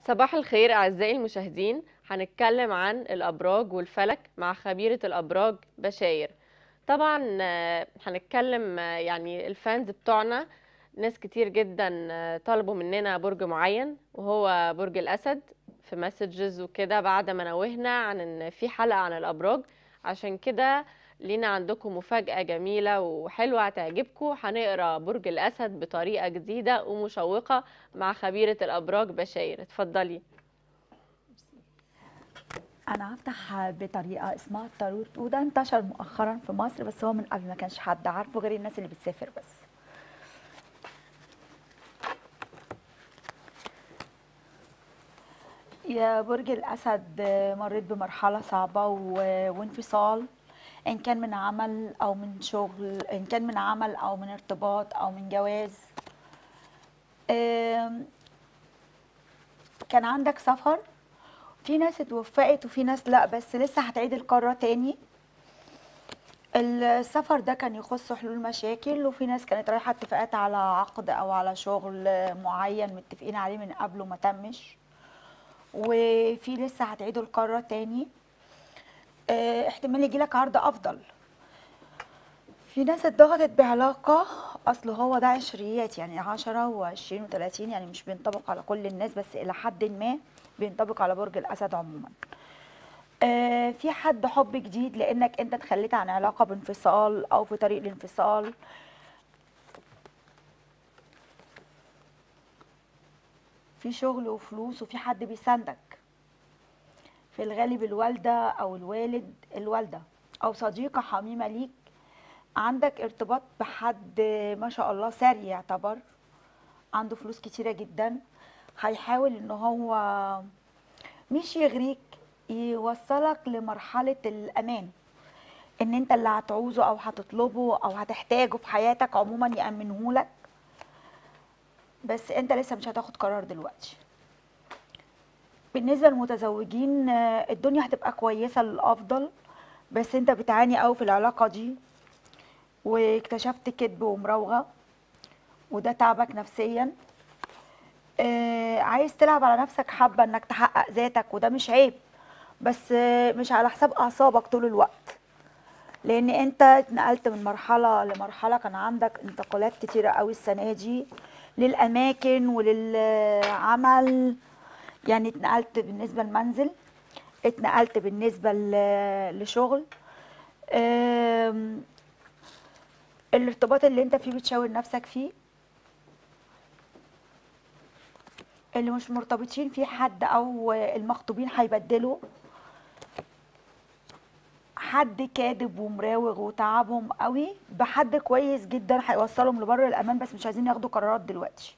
صباح الخير أعزائي المشاهدين هنتكلم عن الأبراج والفلك مع خبيرة الأبراج بشاير طبعا آه، هنتكلم آه، يعني الفانز بتوعنا ناس كتير جدا آه، طلبوا مننا برج معين وهو برج الأسد في مسجز وكده بعد ما نوهنا عن ان في حلقة عن الأبراج عشان كده لينا عندكم مفاجأة جميلة وحلوة هتعجبكم هنقرا برج الأسد بطريقة جديدة ومشوقة مع خبيرة الأبراج بشاير اتفضلي انا هفتح بطريقه اسمها التاروت وده انتشر مؤخرا في مصر بس هو من قبل ما كانش حد عارفه غير الناس اللي بتسافر بس يا برج الاسد مريت بمرحله صعبه و- وانفصال ان كان من عمل او من شغل ان كان من عمل او من ارتباط او من جواز أم، كان عندك سفر في ناس اتوفقت وفي ناس لا بس لسه هتعيد القارة تاني السفر ده كان يخص حلول مشاكل وفي ناس كانت رايحة اتفاقات على عقد او على شغل معين متفقين عليه من قبل وما تمش وفي لسه هتعيدوا القارة تاني اه، احتمال يجيلك عرض افضل في ناس اتضغطت بعلاقة اصل هو ده عشريات يعني عشرة وعشرين وتلاتين يعني مش بينطبق على كل الناس بس الى حد ما بينطبق على برج الاسد عموما آه في حد حب جديد لانك انت اتخليت عن علاقة بانفصال او في طريق الانفصال في شغل وفلوس وفي حد بيساندك في الغالب الوالدة او الوالد الوالدة او صديقة حميمة ليك عندك ارتباط بحد ما شاء الله ساري يعتبر عنده فلوس كتيرة جدا هيحاول ان هو مش يغريك يوصلك لمرحلة الأمان إن أنت اللي هتعوزه أو هتطلبه أو هتحتاجه في حياتك عموما يأمنهولك بس أنت لسه مش هتاخد قرار دلوقتي بالنسبة للمتزوجين آه، الدنيا هتبقى كويسة للأفضل بس أنت بتعاني أوي في العلاقة دي واكتشفت كذب ومراوغة وده تعبك نفسيا آه، عايز تلعب على نفسك حبة انك تحقق ذاتك وده مش عيب بس آه، مش على حساب اعصابك طول الوقت لان انت اتنقلت من مرحلة لمرحلة كان عندك انتقالات كتيرة قوي السنة دي للاماكن وللعمل يعني اتنقلت بالنسبة للمنزل اتنقلت بالنسبة ل- لشغل آم، الارتباط اللي انت فيه بتشاور نفسك فيه اللي مش مرتبطين فيه حد او المخطوبين هيبدلوا حد كاذب ومراوغ وتعبهم قوي بحد كويس جدا هيوصلهم لبر الامان بس مش عايزين ياخدوا قرارات دلوقتي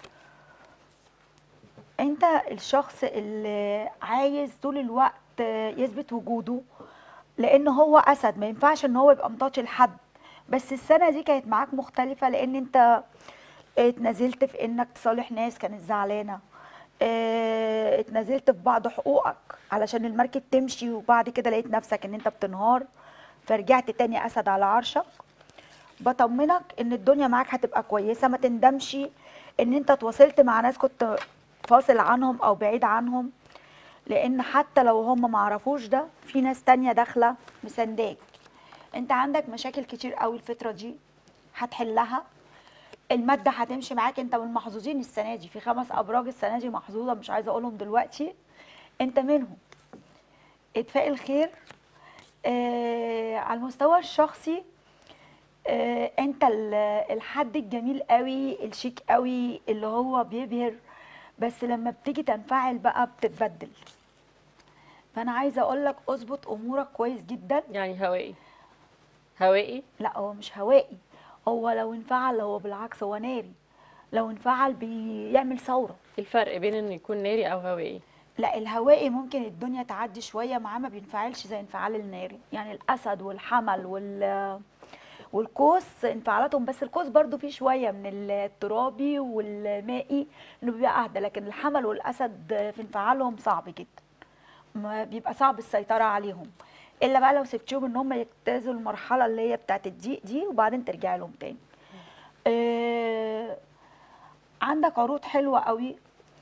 انت الشخص اللي عايز طول الوقت يثبت وجوده لان هو اسد ما ينفعش ان هو يبقى مطاطي لحد بس السنه دي كانت معاك مختلفه لان انت اتنازلت في انك تصالح ناس كانت زعلانه اه، اتنازلت في بعض حقوقك علشان المركب تمشي وبعد كده لقيت نفسك ان انت بتنهار فرجعت تاني اسد على عرشك بطمنك ان الدنيا معاك هتبقى كويسه ما تندمش ان انت تواصلت مع ناس كنت فاصل عنهم او بعيد عنهم لان حتى لو هم ما عرفوش ده في ناس تانية داخله مسانداك انت عندك مشاكل كتير قوي الفتره دي هتحلها المادة هتمشي معاك انت من المحظوظين السنة دي في خمس ابراج السنة دي محظوظة مش عايزة اقولهم دلوقتي انت منهم اتفاق الخير آه على المستوى الشخصي آه انت ال- الحد الجميل قوي الشيك قوي اللي هو بيبهر بس لما بتيجي تنفعل بقى بتتبدل فانا عايزه اقول لك اظبط امورك كويس جدا يعني هوائي هوائي لا هو مش هوائي هو لو انفعل هو بالعكس هو ناري لو انفعل بيعمل ثورة الفرق بين انه يكون ناري او هوائي لا الهوائي ممكن الدنيا تعدي شوية معاه ما بينفعلش زي انفعال الناري يعني الأسد والحمل وال والقوس انفعالاتهم بس القوس برضو فيه شوية من الترابي والمائي انه بيبقى اهدى لكن الحمل والأسد في انفعالهم صعب جدا ما بيبقى صعب السيطرة عليهم الا بقى لو سبتيهم ان هم يجتازوا المرحلة اللي هي بتاعت الضيق دي وبعدين ترجعي لهم تاني آه عندك عروض حلوة قوي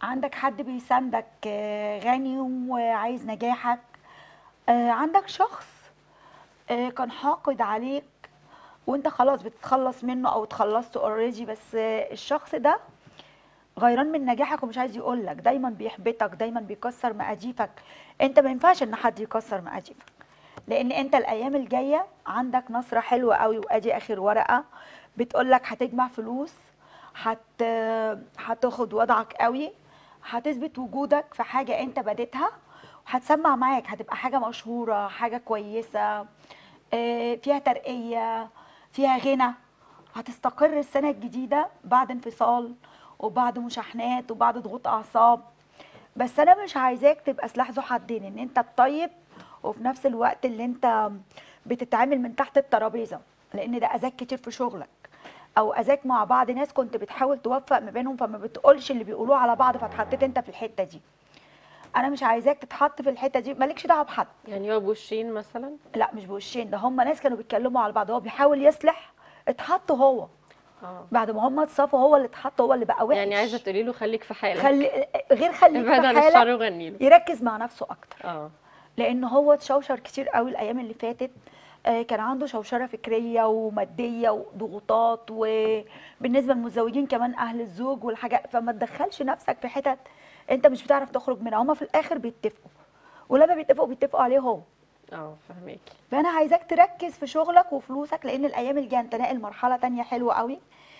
عندك حد بيساندك آه، غني وعايز نجاحك آه، عندك شخص آه، كان حاقد عليك وانت خلاص بتتخلص منه او اتخلصت اوريدي بس آه، الشخص ده غيران من نجاحك ومش عايز يقولك دايما بيحبطك دايما بيكسر مقاديفك انت ما ينفعش ان حد يكسر مقاديفك لان انت الايام الجايه عندك نصره حلوه قوي وادي اخر ورقه بتقولك هتجمع فلوس هت هتاخد وضعك قوي هتثبت وجودك في حاجه انت بديتها وهتسمع معاك هتبقى حاجه مشهوره حاجه كويسه آه، فيها ترقيه فيها غنى هتستقر السنه الجديده بعد انفصال وبعد مشاحنات وبعد ضغوط اعصاب بس انا مش عايزاك تبقى سلاح ذو حدين ان انت الطيب وفي نفس الوقت اللي انت بتتعامل من تحت الترابيزه لان ده اذاك كتير في شغلك او اذاك مع بعض ناس كنت بتحاول توفق ما بينهم فما بتقولش اللي بيقولوه على بعض فاتحطيت انت في الحته دي انا مش عايزاك تتحط في الحته دي مالكش دعوه بحد يعني هو بوشين مثلا لا مش بوشين ده هم ناس كانوا بيتكلموا على بعض هو بيحاول يصلح اتحط هو اه بعد ما هم اتصافوا هو اللي اتحط هو اللي بقى وحش يعني عايزه تقولي له خليك في حالك خلي غير خليك ابعد في عن الشر حالك وغني له يركز مع نفسه اكتر اه لان هو اتشوشر كتير قوي الايام اللي فاتت آه، كان عنده شوشره فكريه وماديه وضغوطات وبالنسبه للمتزوجين كمان اهل الزوج والحاجه فما تدخلش نفسك في حتت انت مش بتعرف تخرج منها هما في الاخر بيتفقوا ولما بيتفقوا بيتفقوا عليه هو اه فهماكي فانا عايزاك تركز في شغلك وفلوسك لان الايام الجايه انت ناقل مرحله تانية حلوه قوي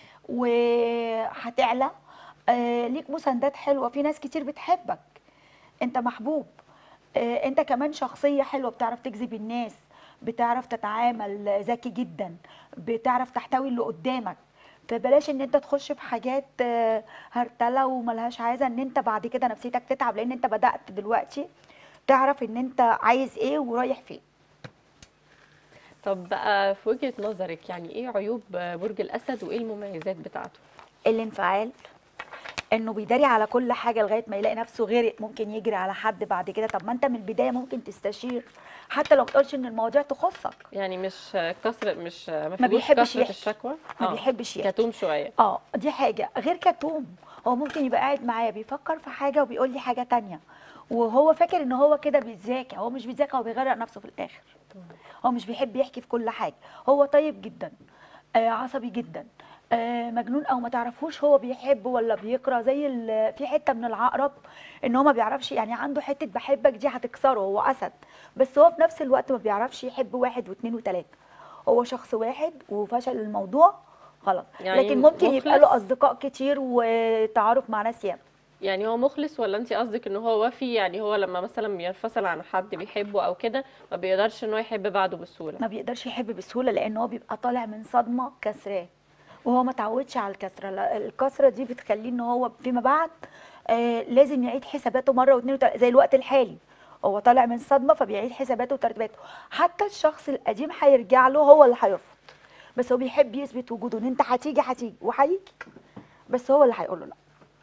وهتعلى آه، ليك مساندات حلوه في ناس كتير بتحبك انت محبوب آه، انت كمان شخصيه حلوه بتعرف تجذب الناس بتعرف تتعامل ذكي جدا بتعرف تحتوي اللي قدامك فبلاش ان انت تخش في حاجات آه، هرتله وملهاش عايزه ان انت بعد كده نفسيتك تتعب لان انت بدات دلوقتي تعرف ان انت عايز ايه ورايح فين طب بقى في وجهة نظرك يعني ايه عيوب برج الاسد وايه المميزات بتاعته الانفعال انه بيداري على كل حاجه لغايه ما يلاقي نفسه غرق ممكن يجري على حد بعد كده طب ما انت من البدايه ممكن تستشير حتى لو ما تقولش ان المواضيع تخصك يعني مش كسر مش ما ما فيهوش بيحبش كسرة يحكي. الشكوى ما آه. بيحبش يحكي كتوم شويه اه دي حاجه غير كتوم هو ممكن يبقى قاعد معايا بيفكر في حاجه وبيقول لي حاجه تانية وهو فاكر ان هو كده بيتذاكى هو مش بيتذاكى هو بيغرق نفسه في الاخر هو مش بيحب يحكي في كل حاجه هو طيب جدا آه عصبي جدا آه مجنون او ما تعرفوش هو بيحب ولا بيكره زي ال- في حته من العقرب ان هو ما بيعرفش يعني عنده حته بحبك دي هتكسره هو اسد بس هو في نفس الوقت ما بيعرفش يحب واحد واثنين وثلاثه هو شخص واحد وفشل الموضوع خلاص يعني لكن ممكن يبقى له مخلص؟ اصدقاء كتير وتعارف مع ناس ياما يعني هو مخلص ولا انت قصدك ان هو وفي يعني هو لما مثلا بينفصل عن حد بيحبه او كده ما بيقدرش ان هو يحب بعده بسهوله ما بيقدرش يحب بسهوله لان هو بيبقى طالع من صدمه كسراه وهو ما تعودش على الكسره لا، الكسره دي بتخليه ان هو فيما بعد آه لازم يعيد حساباته مره واثنين وثلاثه زي الوقت الحالي هو طالع من صدمه فبيعيد حساباته وترتيباته حتى الشخص القديم هيرجع له هو اللي هيرفض بس هو بيحب يثبت وجوده ان انت هتيجي هتيجي وهيجي بس هو اللي هيقول له لا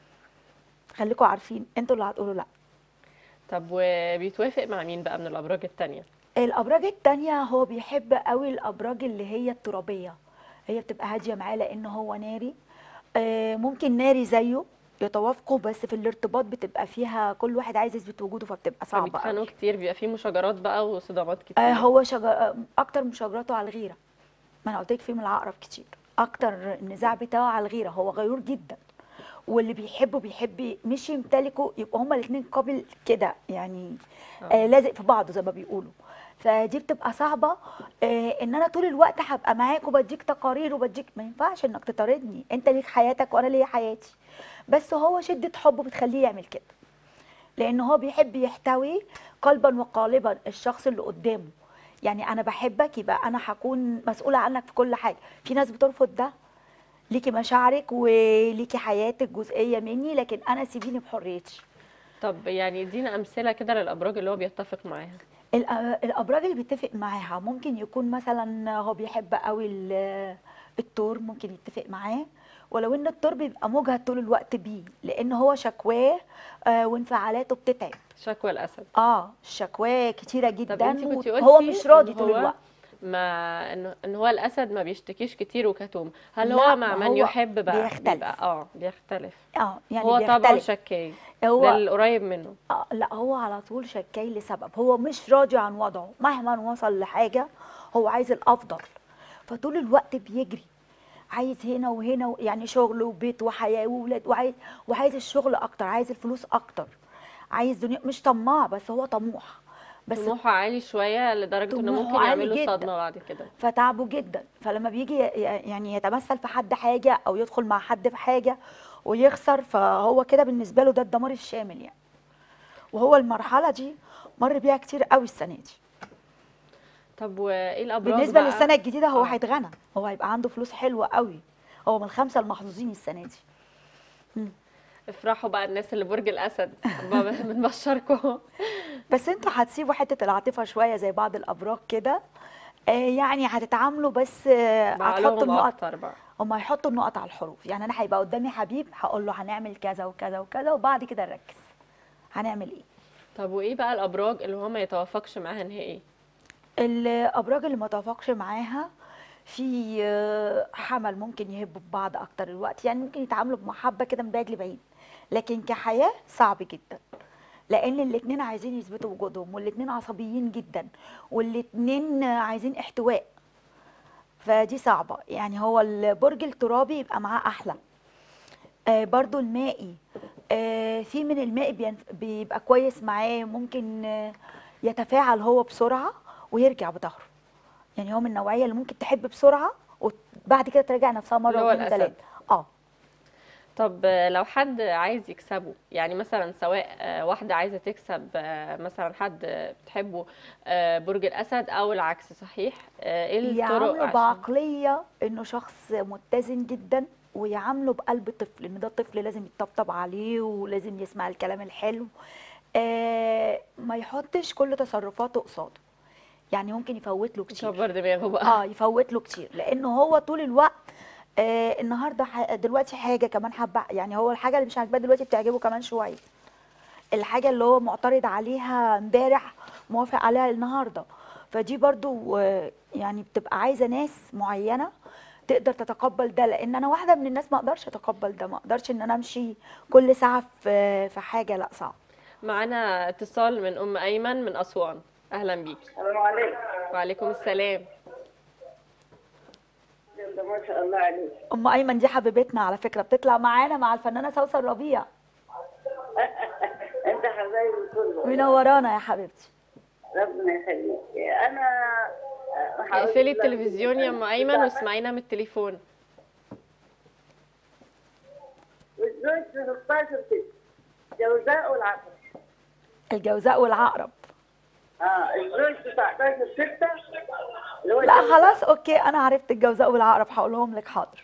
خليكم عارفين انتوا اللي هتقولوا لا طب وبيتوافق مع مين بقى من الابراج التانية الابراج التانية هو بيحب قوي الابراج اللي هي الترابيه هي بتبقى هاديه معاه لان هو ناري آه، ممكن ناري زيه يتوافقوا بس في الارتباط بتبقى فيها كل واحد عايز يثبت وجوده فبتبقى صعبه فبيتخانقوا قوي كتير بيبقى فيه مشاجرات بقى وصدامات كتير آه هو شجر آه، اكتر مشاجراته على الغيره ما انا قلت لك فيه من العقرب كتير اكتر النزاع بتاعه على الغيره هو غيور جدا واللي بيحبه بيحب مش يمتلكه يبقى هما الاثنين قابل كده يعني آه لازق في بعضه زي ما بيقولوا فدي بتبقى صعبه آه ان انا طول الوقت هبقى معاك وبديك تقارير وبديك ما ينفعش انك تطاردني انت ليك حياتك وانا ليا حياتي بس هو شده حبه بتخليه يعمل كده لان هو بيحب يحتوي قلبا وقالبا الشخص اللي قدامه يعني انا بحبك يبقى انا هكون مسؤوله عنك في كل حاجه في ناس بترفض ده ليكي مشاعرك وليكي حياتك جزئيه مني لكن انا سيبيني بحريتي طب يعني ادينا امثله كده للابراج اللي هو بيتفق معاها الأ- الابراج اللي بيتفق معاها ممكن يكون مثلا هو بيحب قوي ال- الثور ممكن يتفق معاه ولو ان الثور بيبقى مجهد طول الوقت بيه لان هو شكواه آه، وانفعالاته بتتعب شكوى الاسد اه شكواه كتيره طب جدا انت كنت وهو قلتي مش راضي إن طول هو الوقت ما انه ان هو الاسد ما بيشتكيش كتير وكتوم هل لا، هو ما مع من هو يحب بقى بيختلف. بيبقى اه بيختلف اه يعني هو طبعه بيختلف شكاي هو ده القريب منه آه لا هو على طول شكاي لسبب هو مش راضي عن وضعه مهما وصل لحاجة هو عايز الأفضل فطول الوقت بيجري عايز هنا وهنا و- يعني شغل وبيت وحياة وولاد وعايز وعايز الشغل أكتر عايز الفلوس أكتر عايز دنيا مش طماع بس هو طموح بس طموحه عالي شويه لدرجه انه طموحه ممكن عالي يعمل له جدا. صدمه بعد كده فتعبه جدا فلما بيجي ي- يعني يتمثل في حد حاجة أو يدخل مع حد في حاجة ويخسر فهو كده بالنسبة له ده الدمار الشامل يعني وهو المرحلة دي مر بيها كتير قوي السنة دي طب وايه الابراج بالنسبة بقى؟ للسنة الجديدة هو آه. هيتغنى هو هيبقى عنده فلوس حلوة قوي هو من الخمسة المحظوظين السنة دي افرحوا بقى الناس اللي برج الاسد بابا بنبشركم بس انتوا هتسيبوا حتة العاطفة شوية زي بعض الأبراج كده آه يعني هتتعاملوا بس آه هتحطوا بعقلهم النقط اكتر بقى هما هيحطوا النقط على الحروف يعني انا هيبقى قدامي حبيب هقول له هنعمل كذا وكذا وكذا وبعد كده نركز هنعمل ايه طب وايه بقى الابراج اللي هو ما يتوافقش معاها نهائي الابراج اللي ما توافقش معاها في آه، حمل ممكن يهبوا في بعض اكتر الوقت يعني ممكن يتعاملوا بمحبه كده من بعيد لبعيد لكن كحياه صعب جدا لان الاتنين عايزين يثبتوا وجودهم والاتنين عصبيين جدا والاتنين عايزين احتواء فدي صعبه يعني هو البرج الترابي يبقى معاه احلى آه برضو المائي آه في من المائي بينف- بيبقى كويس معاه ممكن آه يتفاعل هو بسرعة ويرجع بظهره يعني هو من النوعية اللي ممكن تحب بسرعة وبعد كده تراجع نفسها مرة اللي هو واثنين الأسد. وثلاثة اه طب آه، لو حد عايز يكسبه يعني مثلا سواء آه، واحدة عايزة تكسب آه، مثلا حد آه، بتحبه آه، برج الأسد أو العكس صحيح آه، ايه الطرق يعامله عشان بعقلية انه شخص متزن جدا ويعامله بقلب طفل ان ده الطفل لازم يطبطب عليه ولازم يسمع الكلام الحلو آه ما يحطش كل تصرفاته قصاده يعني ممكن يفوت له كتير يكبر دماغه بقى اه يفوت له كتير لانه هو طول الوقت آه النهارده ح- دلوقتي حاجه كمان حبه يعني هو الحاجه اللي مش عاجباه دلوقتي بتعجبه كمان شويه الحاجه اللي هو معترض عليها امبارح موافق عليها النهارده فدي برضو آه، يعني بتبقى عايزه ناس معينه تقدر تتقبل ده لان انا واحده من الناس ما اقدرش اتقبل ده ما اقدرش ان انا امشي كل ساعه في في حاجه لا صعب معانا اتصال من أم أيمن من أسوان أهلا بيكي السلام عليكم وعليكم السلام ده ما شاء الله عليك ام ايمن دي حبيبتنا على فكره بتطلع معانا مع الفنانه سوسن ربيع انت حبايبي كله منورانا يا حبيبتي ربنا يخليك انا هقول اقفلي لك- التلفزيون يا أم أيمن واسمعينا من التليفون والزوج في 16 ست جوزاء والعقل الجوزاء والعقرب اه الزوج في 19 6 اللي هو لا جوزاء. خلاص اوكي انا عرفت الجوزاء والعقرب هقولهم لك حاضر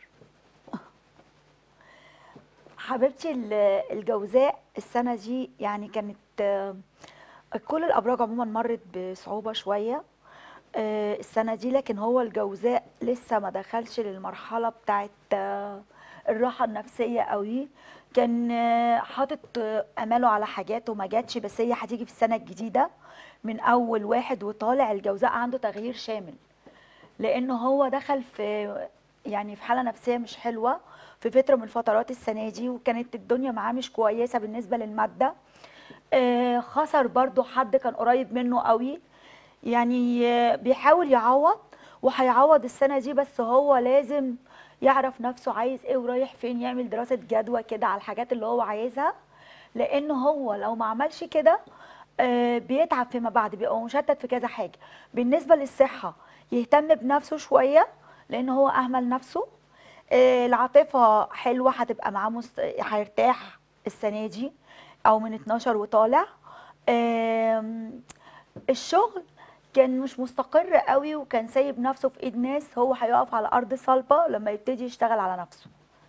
حبيبتي ال- الجوزاء السنه دي يعني كانت آه، كل الابراج عموما مرت بصعوبه شويه آه، السنه دي لكن هو الجوزاء لسه ما دخلش للمرحله بتاعت آه، الراحه النفسيه قوي كان آه، حاطط آه، اماله على حاجات وما جاتش بس هي هتيجي في السنه الجديده من اول واحد وطالع الجوزاء عنده تغيير شامل لانه هو دخل في يعني في حاله نفسيه مش حلوه في فتره من فترات السنه دي وكانت الدنيا معاه مش كويسه بالنسبه للماده آه، خسر برضو حد كان قريب منه قوي يعني آه، بيحاول يعوض وهيعوض السنه دي بس هو لازم يعرف نفسه عايز ايه ورايح فين يعمل دراسه جدوى كده على الحاجات اللي هو عايزها لان هو لو ما عملش كده آه، بيتعب فيما بعد بيبقى مشتت في كذا حاجه بالنسبه للصحه يهتم بنفسه شويه لان هو اهمل نفسه آه، العاطفه حلوه هتبقى معاه مست... هيرتاح السنه دي او من 12 وطالع آم، الشغل كان مش مستقر قوي وكان سايب نفسه في ايد ناس هو هيقف على ارض صلبه لما يبتدي يشتغل على نفسه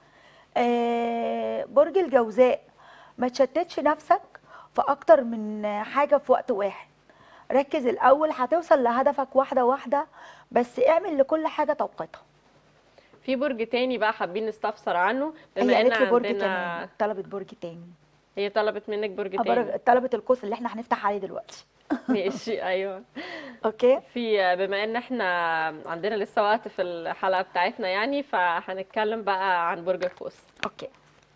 آه، برج الجوزاء ما تشتتش نفسك في اكتر من حاجه في وقت واحد ركز الاول هتوصل لهدفك واحده واحده بس اعمل لكل حاجه توقيتها في برج تاني بقى حابين نستفسر عنه بما هي ان قالت لي برج عندنا كمان طلبت برج تاني هي طلبت منك برج أبرج تاني طلبة القوس اللي احنا هنفتح عليه دلوقتي ماشي ايوه اوكي في بما ان احنا عندنا لسه وقت في الحلقه بتاعتنا يعني فهنتكلم بقى عن برج القوس اوكي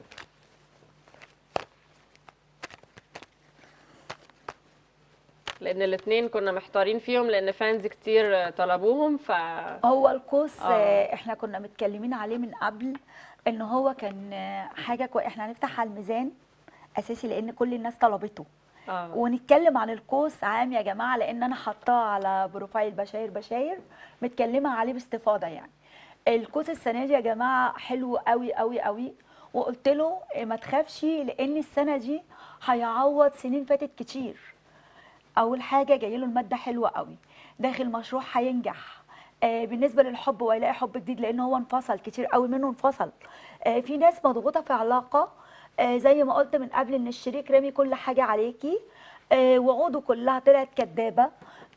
لان الاثنين كنا محتارين فيهم لان فانز كتير طلبوهم ف هو القوس آه. آه. احنا كنا متكلمين عليه من قبل ان هو كان آه، حاجه كوي... احنا هنفتح على الميزان اساسي لان كل الناس طلبته اه ونتكلم عن القوس عام يا جماعه لان انا حطاه على بروفايل بشاير بشاير متكلمه عليه باستفاضه يعني القوس السنه دي يا جماعه حلو قوي قوي قوي وقلت له إيه ما تخافش لان السنه دي هيعوض سنين فاتت كتير اول حاجه جاي له الماده حلوه قوي داخل مشروع هينجح آه بالنسبه للحب وهيلاقي حب جديد لان هو انفصل كتير قوي منه انفصل آه في ناس مضغوطه في علاقه آه زي ما قلت من قبل ان الشريك رامي كل حاجه عليكي آه وعوده كلها طلعت كدابه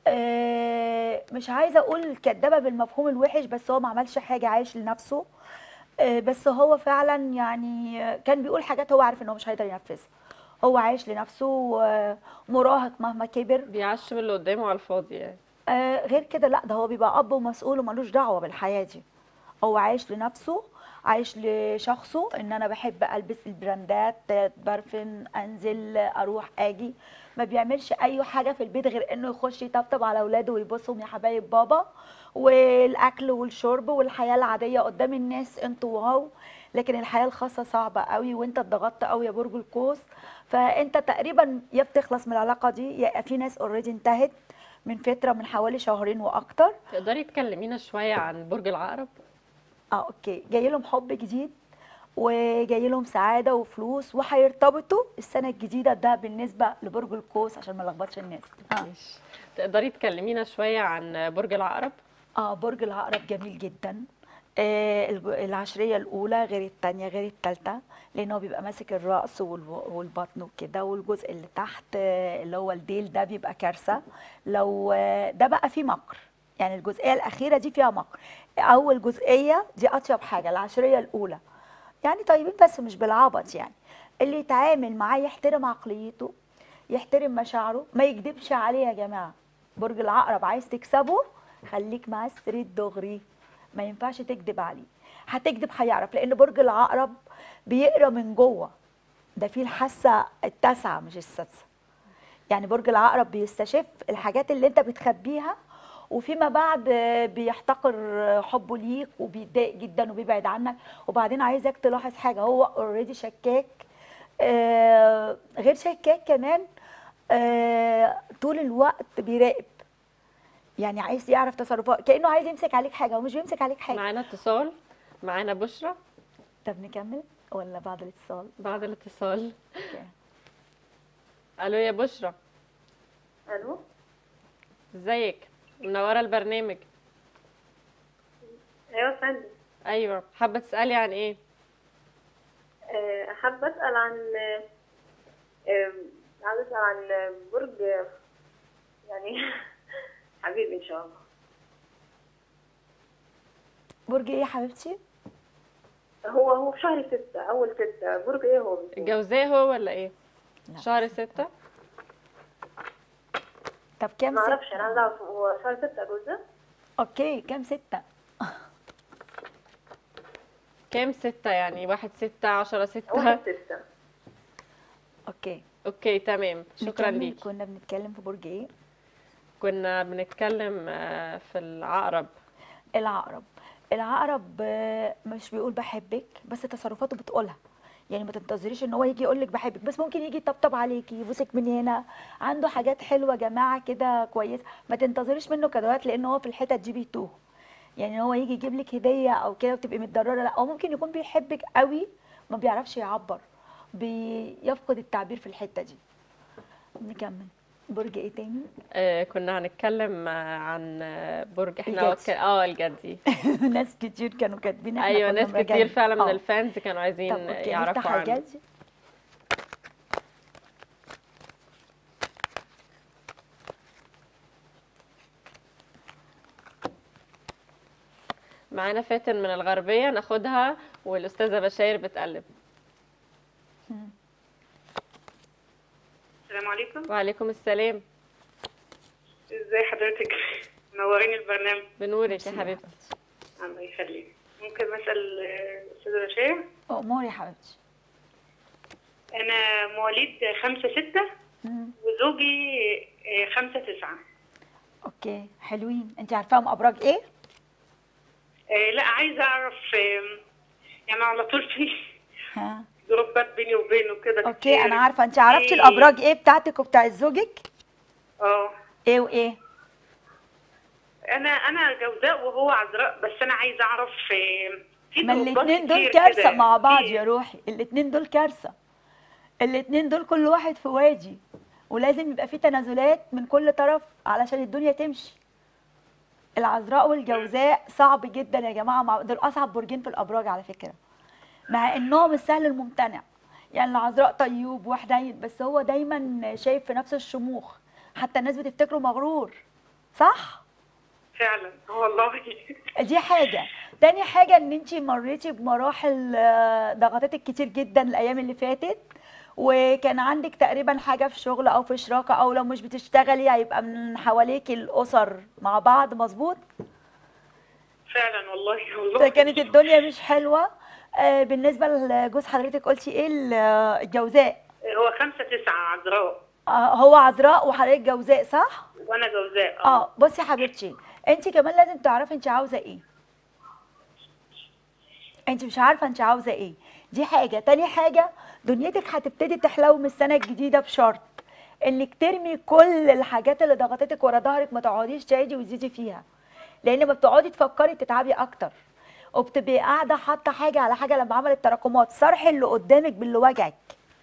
آه مش عايزه اقول كدابه بالمفهوم الوحش بس هو ما عملش حاجه عايش لنفسه آه بس هو فعلا يعني آه، كان بيقول حاجات هو عارف ان هو مش هيقدر ينفذها هو عايش لنفسه آه، مراهق مهما كبر بيعشم اللي قدامه على الفاضي يعني آه غير كده لا ده هو بيبقى اب ومسؤول وملوش دعوه بالحياه دي هو عايش لنفسه عايش لشخصه ان انا بحب البس البراندات برفن انزل اروح اجي ما بيعملش اي حاجه في البيت غير انه يخش يطبطب على اولاده ويبصهم يا حبايب بابا والاكل والشرب والحياه العاديه قدام الناس انتوا واو لكن الحياه الخاصه صعبه قوي وانت اتضغطت قوي يا برج القوس فانت تقريبا يا بتخلص من العلاقه دي يا في ناس اوريدي انتهت من فتره من حوالي شهرين واكتر تقدري تكلمينا شويه عن برج العقرب اه اوكي جاي لهم حب جديد وجاي لهم سعاده وفلوس وهيرتبطوا السنه الجديده ده بالنسبه لبرج القوس عشان ما لخبطش الناس اه ماشي تقدري تكلمينا شويه عن برج العقرب اه برج العقرب جميل جدا آه الب- العشريه الاولى غير الثانيه غير الثالثه لان هو بيبقى ماسك الراس والب- والبطن وكده والجزء اللي تحت آه اللي هو الديل ده بيبقى كارثه لو آه ده بقى فيه مكر يعني الجزئيه الاخيره دي فيها مكر اول جزئيه دي اطيب حاجه العشريه الاولى يعني طيبين بس مش بالعبط يعني اللي يتعامل معاه يحترم عقليته يحترم مشاعره ما يكذبش عليه يا جماعه برج العقرب عايز تكسبه خليك معاه ستريت دغري ما ينفعش تكذب عليه هتكذب هيعرف لان برج العقرب بيقرا من جوه ده فيه الحاسه التاسعه مش السادسه يعني برج العقرب بيستشف الحاجات اللي انت بتخبيها وفيما بعد آه، بيحتقر آه، حبه ليك وبيتضايق جدا وبيبعد عنك وبعدين عايزك تلاحظ حاجه هو اوريدي شكاك آه، غير شكاك كمان آه، طول الوقت بيراقب يعني عايز يعرف تصرفات كانه عايز يمسك عليك حاجه ومش بيمسك عليك حاجه معانا اتصال معانا بشرى طب نكمل ولا بعد الاتصال بعد الاتصال أوكي. الو يا بشرى الو ازيك منوره البرنامج ايوه يا فندم ايوه حابه تسالي عن ايه آه، حابه اسال عن آه، عايزه اسال عن برج يعني حبيبي ان شاء الله برج ايه يا حبيبتي هو هو في شهر ستة أول ستة برج إيه هو؟ بالظبط؟ الجوزاء هو ولا ايه لا. شهر ستة طب كام ما ستة أعرفش أنا عايزة أعرف هو شهر ستة جوزة؟ اوكي كام ستة كام ستة يعني واحد ستة عشرة ستة واحد ستة اوكي اوكي تمام شكرا نكمل. ليك كنا بنتكلم في برج ايه كنا بنتكلم آه، في العقرب العقرب العقرب آه، مش بيقول بحبك بس تصرفاته بتقولها يعني ما تنتظريش ان هو يجي يقول لك بحبك بس ممكن يجي يطبطب عليكي يبوسك من هنا عنده حاجات حلوه يا جماعه كده كويسه ما تنتظريش منه كدوات لان هو في الحتت دي بيتوه يعني هو يجي يجيب لك هديه او كده وتبقي متضرره لا هو ممكن يكون بيحبك قوي ما بيعرفش يعبر بيفقد التعبير في الحته دي نكمل برج ايه تاني آه كنا هنتكلم آه، عن آه، برج احنا الجدي. وك... اه الجدي ناس كتير كانوا كاتبين احنا ايوه كنا ناس مراجعين. كتير فعلا من آه. الفانز كانوا طب عايزين اوكي يعرفوا نفتح عنه الجدي معانا فاتن من الغربية ناخدها والأستاذة بشاير بتقلب عليكم وعليكم السلام ازي حضرتك منورين البرنامج بنورك يا حبيبتي الله يخليك ممكن اسال آه، استاذه رشا امور يا حبيبتي انا مواليد خمسة ستة مم. وزوجي آه، خمسة تسعة اوكي حلوين انت عارفاهم ابراج ايه آه، لا عايزه اعرف آه، يعني على طول في ها جروبات بيني وبينه كده اوكي كتير. انا عارفه انت عرفتي في- الابراج ايه بتاعتك وبتاع زوجك اه ايه وايه انا انا جوزاء وهو عذراء بس انا عايزه اعرف آه، في ما جروبات الاثنين دول كتير كارثه كده. مع بعض في- يا روحي الاثنين دول كارثه الاثنين دول كل واحد في وادي ولازم يبقى في تنازلات من كل طرف علشان الدنيا تمشي العذراء والجوزاء صعب جدا يا جماعه مع دول اصعب برجين في الابراج على فكره مع انهم السهل الممتنع يعني العذراء طيوب وحنين بس هو دايما شايف في نفس الشموخ حتى الناس بتفتكره مغرور صح فعلا والله دي حاجة تاني حاجة ان انت مريتي بمراحل آه، ضغطتك كتير جدا الايام اللي فاتت وكان عندك تقريبا حاجة في شغل او في شراكة او لو مش بتشتغلي هيبقى من حواليكي الاسر مع بعض مظبوط فعلا والله والله فكانت الدنيا مش حلوة آه، بالنسبة لجوز حضرتك قلتي ايه ال- الجوزاء هو خمسة تسعة عذراء آه، هو عذراء وحضرتك جوزاء صح؟ وانا جوزاء اه بصي يا حبيبتي انت كمان لازم تعرفي انت عاوزه ايه انت مش عارفه انت عاوزه ايه دي حاجه تاني حاجه دنيتك هتبتدي تحلو من السنه الجديده بشرط انك ترمي كل الحاجات اللي ضغطتك ورا ظهرك ما تقعديش تعيدي وتزيدي فيها لان ما بتقعدي تفكري تتعبي اكتر وبتبقي قاعده حاطه حاجه على حاجه لما عملت تراكمات صرح اللي قدامك باللي وجعك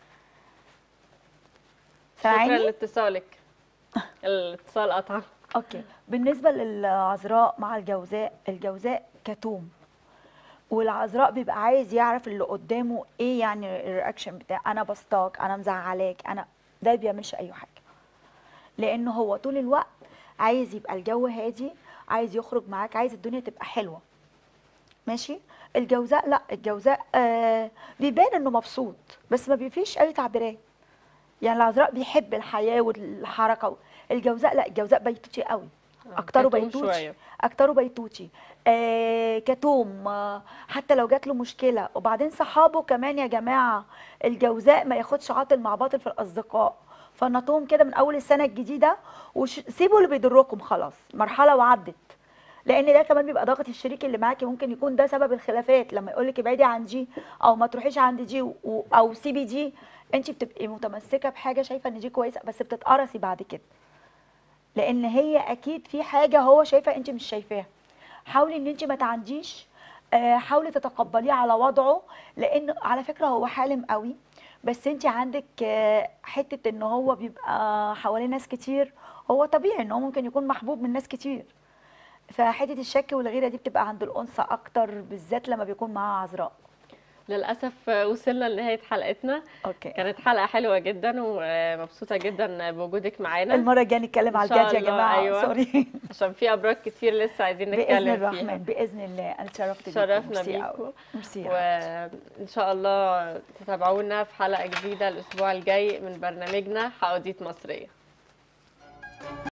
شكرا سامعيني لاتصالك الاتصال قطع اوكي بالنسبه للعذراء مع الجوزاء الجوزاء كتوم والعذراء بيبقى عايز يعرف اللي قدامه ايه يعني الرياكشن بتاع انا بسطاك انا مزعلاك انا ده بيعملش اي حاجه لان هو طول الوقت عايز يبقى الجو هادي عايز يخرج معاك عايز الدنيا تبقى حلوه ماشي الجوزاء لا الجوزاء آه بيبان انه مبسوط بس ما بيفيش اي تعبيرات يعني العذراء بيحب الحياه والحركه الجوزاء لا الجوزاء بيتوتي قوي اكتره كتوم بيتوتي شوية. اكتره بيتوتي آه كتوم آه حتى لو جات له مشكله وبعدين صحابه كمان يا جماعه الجوزاء ما ياخدش عاطل مع باطل في الاصدقاء فنطوهم كده من اول السنه الجديده وسيبوا اللي بيضركم خلاص مرحله وعدت لان ده كمان بيبقى ضاغط الشريك اللي معاكي ممكن يكون ده سبب الخلافات لما يقول لك ابعدي عن دي او ما تروحيش عند دي و... او سيبي دي انت بتبقي متمسكه بحاجه شايفه ان دي كويسه بس بتتقرصي بعد كده لان هي اكيد في حاجه هو شايفها انت مش شايفاها حاولي ان انت ما تعنديش آه، حاولي تتقبليه على وضعه لان على فكره هو حالم قوي بس انت عندك آه، حته ان هو بيبقى حواليه ناس كتير هو طبيعي ان هو ممكن يكون محبوب من ناس كتير فحته الشك والغيره دي بتبقى عند الانثى اكتر بالذات لما بيكون معاها عذراء للاسف وصلنا لنهايه حلقتنا اوكي كانت حلقه حلوه جدا ومبسوطه جدا بوجودك معانا المره الجايه نتكلم على إن شاء الجد يا الله، جماعه أيوة. سوري عشان في ابراج كتير لسه عايزين باذن نتكلم الرحمن فيها باذن الله انا اتشرفت بيكم شرفنا ميرسي أوي. بيكم ميرسي يا حبيبتي. وان شاء الله تتابعونا في حلقه جديده الاسبوع الجاي من برنامجنا حواديت مصريه